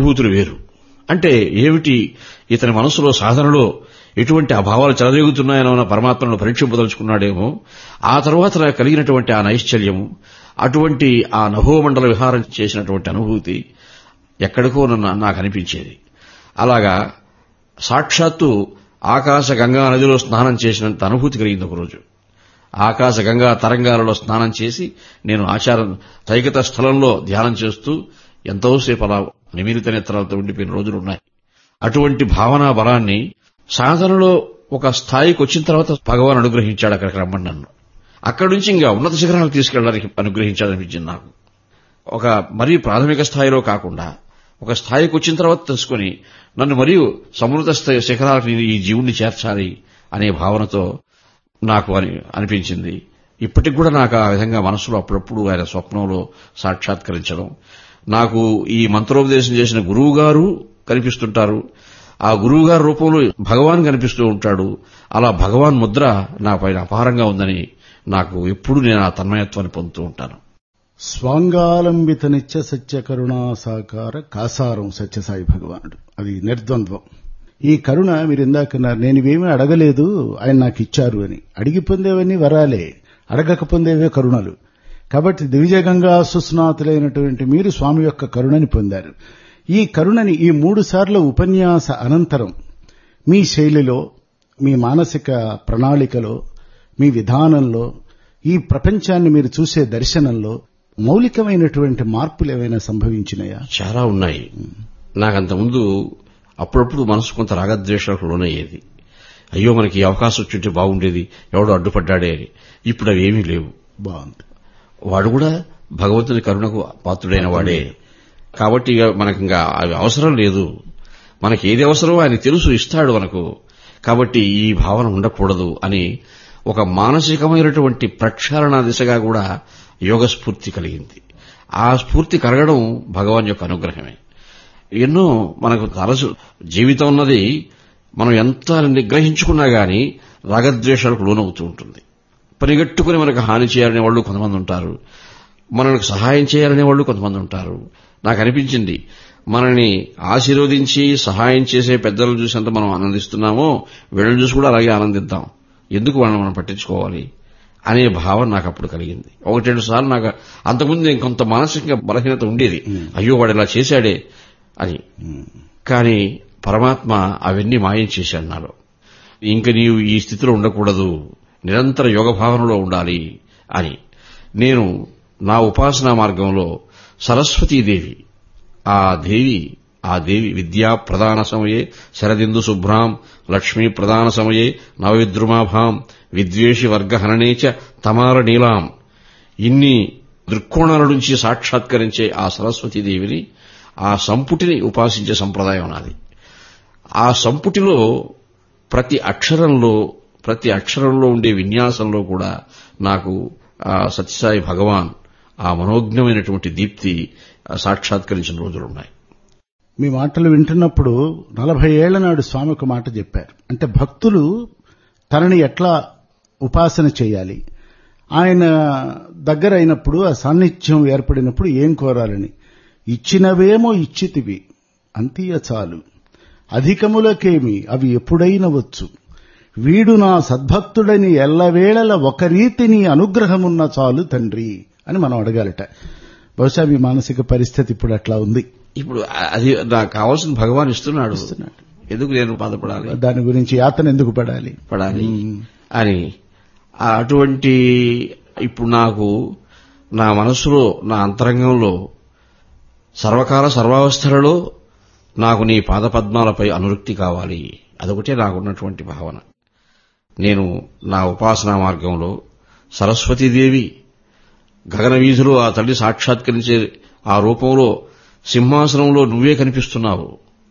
అనుభూతులు వేరు అంటే ఏమిటి ఇతని మనసులో సాధనలో ఎటువంటి అభావాలు చెలరేగుతున్నాయనో పరమాత్మను పరీక్షింపదలుచుకున్నాడేమో ఆ తర్వాత నాకు కలిగినటువంటి ఆ నైశ్చల్యము అటువంటి ఆ నభోమండల విహారం చేసినటువంటి అనుభూతి ఎక్కడికో నన్ను నాకు అనిపించేది అలాగా సాక్షాత్తు ఆకాశ గంగా నదిలో స్నానం చేసినంత అనుభూతి కలిగింది ఒకరోజు ఆకాశ గంగా తరంగాలలో స్నానం చేసి నేను ఆచారం తైకత స్థలంలో ధ్యానం చేస్తూ ఎంతోసేపు అలా నిమిలిత నేత్రాలతో ఉండిపోయిన రోజులున్నాయి అటువంటి భావనా బలాన్ని సాధనలో ఒక స్థాయికి వచ్చిన తర్వాత భగవాన్ అనుగ్రహించాడు అక్కడికి రమ్మని నన్ను అక్కడి నుంచి ఇంకా ఉన్నత శిఖరాలకు తీసుకెళ్ళడానికి అనుగ్రహించాలనిపించింది నాకు ఒక మరీ ప్రాథమిక స్థాయిలో కాకుండా ఒక స్థాయికి వచ్చిన తర్వాత తెలుసుకుని నన్ను మరియు సమృద్ధ స్థాయి శిఖరాలకు నేను ఈ జీవుణ్ణి చేర్చాలి అనే భావనతో నాకు అని అనిపించింది ఇప్పటికి కూడా నాకు ఆ విధంగా మనసులో అప్పుడప్పుడు ఆయన స్వప్నంలో సాక్షాత్కరించడం నాకు ఈ మంత్రోపదేశం చేసిన గురువు గారు కనిపిస్తుంటారు ఆ గురువు గారి రూపంలో భగవాన్ కనిపిస్తూ ఉంటాడు అలా భగవాన్ ముద్ర నా పైన అపారంగా ఉందని నాకు ఎప్పుడు నేను ఆ తన్మయత్వాన్ని పొందుతూ ఉంటాను స్వాంగాలంబిత నిత్య సత్య కరుణా సాకార కాసారం సత్యసాయి భగవానుడు అది నిర్ద్వంద్వం ఈ కరుణ మీరు ఇందాకన్నారు నేను ఇవేమీ అడగలేదు ఆయన నాకు ఇచ్చారు అని అడిగి పొందేవన్నీ వరాలే అడగక పొందేవే కరుణలు కాబట్టి దివిజగంగా సుస్నాతులైనటువంటి మీరు స్వామి యొక్క కరుణని పొందారు ఈ కరుణని ఈ మూడు సార్ల ఉపన్యాస అనంతరం మీ శైలిలో మీ మానసిక ప్రణాళికలో మీ విధానంలో ఈ ప్రపంచాన్ని మీరు చూసే దర్శనంలో మౌలికమైనటువంటి మార్పులు ఏమైనా సంభవించినాయా చాలా ఉన్నాయి నాకంతకుముందు అప్పుడప్పుడు మనసు కొంత రాగద్వేషాలకు లోనయ్యేది అయ్యో మనకి ఈ అవకాశం వచ్చుంటే బాగుండేది ఎవడో అడ్డుపడ్డాడే అని ఇప్పుడు అవి ఏమీ లేవు బాగుంది వాడు కూడా భగవంతుని కరుణకు పాత్రుడైన వాడే కాబట్టి ఇక మనకి ఇంకా అవి అవసరం లేదు మనకి ఏది అవసరమో ఆయన తెలుసు ఇస్తాడు మనకు కాబట్టి ఈ భావన ఉండకూడదు అని ఒక మానసికమైనటువంటి ప్రక్షాళన దిశగా కూడా యోగ స్ఫూర్తి కలిగింది ఆ స్ఫూర్తి కలగడం భగవాన్ యొక్క అనుగ్రహమే ఎన్నో మనకు తరచు జీవితం ఉన్నది మనం ఎంత నిగ్రహించుకున్నా గాని రాగద్వేషాలకు లోనవుతూ ఉంటుంది పరిగెట్టుకుని మనకు హాని చేయాలనే వాళ్ళు కొంతమంది ఉంటారు మనకు సహాయం చేయాలనే వాళ్ళు కొంతమంది ఉంటారు నాకు అనిపించింది మనని ఆశీర్వదించి సహాయం చేసే పెద్దలను చూసేంత మనం ఆనందిస్తున్నామో వీళ్ళని చూసి కూడా అలాగే ఆనందిద్దాం ఎందుకు వాళ్ళని మనం పట్టించుకోవాలి అనే భావన నాకు అప్పుడు కలిగింది ఒకటి రెండు సార్లు నాకు అంతకుముందు నేను కొంత మానసిక బలహీనత ఉండేది అయ్యో వాడు ఇలా చేశాడే అని కానీ పరమాత్మ అవన్నీ మాయం చేశాడు నాలో ఇంక నీవు ఈ స్థితిలో ఉండకూడదు నిరంతర యోగ భావనలో ఉండాలి అని నేను నా ఉపాసనా మార్గంలో సరస్వతీదేవి ఆ దేవి ఆ దేవి విద్యా ప్రధాన సమయే శరదిందు శుభ్రాం లక్ష్మీ ప్రధాన సమయే నవవిద్రుమాభాం విద్వేషి వర్గ హననేచ తమార నీలాం ఇన్ని దృక్కోణాల నుంచి సాక్షాత్కరించే ఆ సరస్వతీదేవిని ఆ సంపుటిని ఉపాసించే సంప్రదాయం నాది ఆ సంపుటిలో ప్రతి అక్షరంలో ప్రతి అక్షరంలో ఉండే విన్యాసంలో కూడా నాకు ఆ సత్యసాయి భగవాన్ ఆ మనోజ్ఞమైనటువంటి దీప్తి సాక్షాత్కరించిన రోజులున్నాయి మీ మాటలు వింటున్నప్పుడు నలభై ఏళ్ల నాడు స్వామి ఒక మాట చెప్పారు అంటే భక్తులు తనని ఎట్లా ఉపాసన చేయాలి ఆయన దగ్గర అయినప్పుడు ఆ సాన్నిధ్యం ఏర్పడినప్పుడు ఏం కోరాలని ఇచ్చినవేమో ఇచ్చితివి అంతీయ చాలు అధికములకేమి అవి ఎప్పుడైనా వచ్చు వీడు నా సద్భక్తుడని ఎల్లవేళల ఒక రీతిని అనుగ్రహమున్న చాలు తండ్రి అని మనం అడగాలట బహుశా మీ మానసిక పరిస్థితి ఇప్పుడు అట్లా ఉంది ఇప్పుడు అది నాకు కావాల్సిన భగవాన్ ఇస్తున్నాడు ఎందుకు నేను బాధపడాలి దాని గురించి యాతన ఎందుకు పడాలి పడాలి అని అటువంటి ఇప్పుడు నాకు నా మనసులో నా అంతరంగంలో సర్వకాల సర్వావస్థలలో నాకు నీ పాదపద్మాలపై అనురక్తి కావాలి అదొకటే నాకున్నటువంటి భావన నేను నా ఉపాసనా మార్గంలో సరస్వతీదేవి గగన వీధిలో ఆ తల్లి సాక్షాత్కరించే ఆ రూపంలో సింహాసనంలో నువ్వే కనిపిస్తున్నావు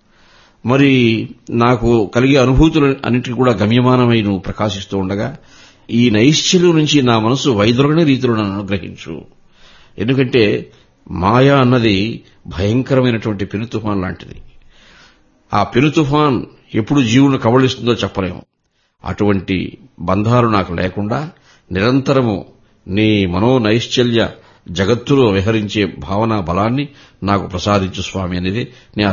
మరి నాకు కలిగే అనుభూతులు అన్నిటికీ కూడా గమ్యమానమై నువ్వు ప్రకాశిస్తూ ఉండగా ఈ నైశ్చల్యం నుంచి నా మనసు వైదొలగని రీతిలో నన్ను అనుగ్రహించు ఎందుకంటే మాయా అన్నది భయంకరమైనటువంటి పెను తుఫాన్ లాంటిది ఆ పెను తుఫాన్ ఎప్పుడు జీవులను కబళిస్తుందో చెప్పలేము అటువంటి బంధాలు నాకు లేకుండా నిరంతరము నీ మనోనైశ్చల్య జగత్తులో విహరించే భావనా బలాన్ని నాకు ప్రసాదించు స్వామి అనేది